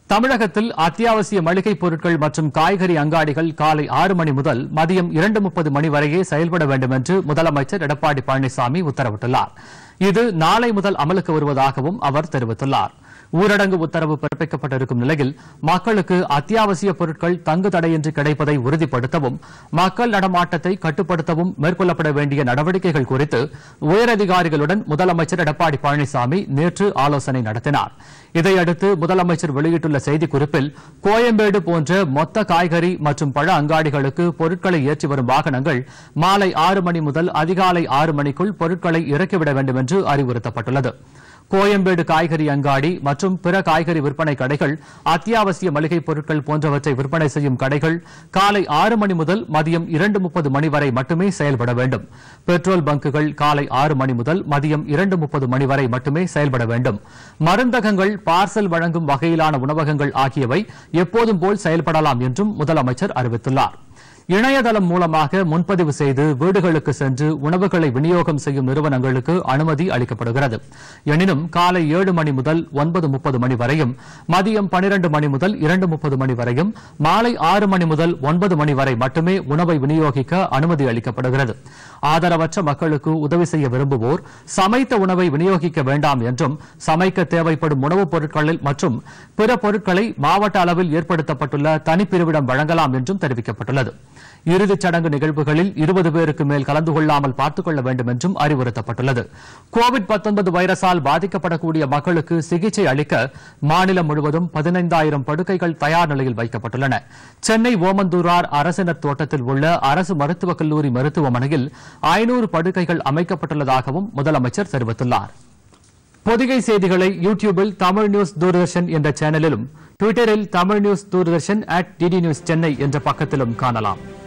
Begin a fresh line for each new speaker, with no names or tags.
தமிழகத்தில் அத்தியாவசிய மளிகைப் பொருட்கள் மற்றும் காய்கறி அங்காடிகள் காலை ஆறு மணி முதல் மதியம் இரண்டு முப்பது மணி வரையே செயல்பட வேண்டும் என்று முதலமைச்சர் எடப்பாடி பழனிசாமி உத்தரவிட்டுள்ளார் இது நாளை முதல் அமலுக்கு வருவதாகவும் அவர் தெரிவித்துள்ளார் ஊரடங்கு உத்தரவு பிறப்பிக்கப்பட்டிருக்கும் நிலையில் மக்களுக்கு அத்தியாவசிய பொருட்கள் தங்கு தடையின்றி கிடைப்பதை உறுதிப்படுத்தவும் மக்கள் நடமாட்டத்தை கட்டுப்படுத்தவும் மேற்கொள்ளப்பட வேண்டிய நடவடிக்கைகள் குறித்து உயரதிகாரிகளுடன் முதலமைச்சர் எடப்பாடி பழனிசாமி நேற்று ஆலோசனை நடத்தினார் இதையடுத்து முதலமைச்சர் வெளியிட்டுள்ள செய்திக்குறிப்பில் கோயம்பேடு போன்ற மொத்த காய்கறி மற்றும் பழ அங்காடிகளுக்கு பொருட்களை ஏற்றி வரும் வாகனங்கள் மாலை ஆறு மணி முதல் அதிகாலை ஆறு மணிக்குள் பொருட்களை இறக்கிவிட வேண்டும் என்று அறிவுறுத்தப்பட்டுள்ளது கோயம்பேடு காய்கறி அங்காடி மற்றும் பிற காய்கறி விற்பனை கடைகள் அத்தியாவசிய மளிகைப் பொருட்கள் போன்றவற்றை விற்பனை செய்யும் கடைகள் காலை ஆறு மணி முதல் மதியம் இரண்டு முப்பது மணி வரை மட்டுமே செயல்பட வேண்டும் பெட்ரோல் பங்குகள் காலை ஆறு மணி முதல் மதியம் இரண்டு முப்பது மணி வரை மட்டுமே செயல்பட வேண்டும் மருந்தகங்கள் பார்சல் வழங்கும் வகையிலான உணவகங்கள் ஆகியவை எப்போதும் போல் செயல்படலாம் என்றும் முதலமைச்சர் அறிவித்துள்ளார் இணையதளம் மூலமாக முன்பதிவு செய்து வீடுகளுக்கு சென்று உணவுகளை விநியோகம் செய்யும் நிறுவனங்களுக்கு அனுமதி அளிக்கப்படுகிறது எனினும் காலை ஏழு மணி முதல் ஒன்பது முப்பது மணி வரையும் மதியம் பனிரண்டு மணி முதல் இரண்டு முப்பது மணி வரையும் மாலை ஆறு மணி முதல் ஒன்பது மணி வரை மட்டுமே உணவை விநியோகிக்க அனுமதி அளிக்கப்படுகிறது ஆதரவற்ற மக்களுக்கு உதவி செய்ய விரும்புவோர் சமைத்த உணவை விநியோகிக்க வேண்டாம் என்றும் சமைக்க தேவைப்படும் உணவுப் பொருட்களில் மற்றும் பிற பொருட்களை மாவட்ட அளவில் ஏற்படுத்தப்பட்டுள்ள தனிப்பிரிவிடம் வழங்கலாம் என்றும் தெரிவிக்கப்பட்டுள்ளது இறுதிச் சடங்கு நிகழ்வுகளில் இருபது பேருக்கு மேல் கலந்து கொள்ளாமல் பார்த்துக் கொள்ள வேண்டும் என்றும் அறிவுறுத்தப்பட்டுள்ளது கோவிட் வைரசால் பாதிக்கப்படக்கூடிய மக்களுக்கு சிகிச்சை அளிக்க மாநிலம் முழுவதும் பதினைந்தாயிரம் படுக்கைகள் தயார் நிலையில் வைக்கப்பட்டுள்ளன சென்னை ஓமந்தூரார் அரசினர் தோட்டத்தில் உள்ள அரசு மருத்துவக் கல்லூரி மருத்துவமனையில் ஐநூறு படுக்கைகள் அமைக்கப்பட்டுள்ளதாகவும் முதலமைச்சர் தெரிவித்துள்ளார் பொதிகை செய்திகளை யூடியூபில் தமிழ் நியூஸ் தூர்தர்ஷன் என்ற சேனலிலும் டுவிட்டரில் Tamil news Doordarshan at DD news Chennai என்ற பக்கத்திலும் காணலாம்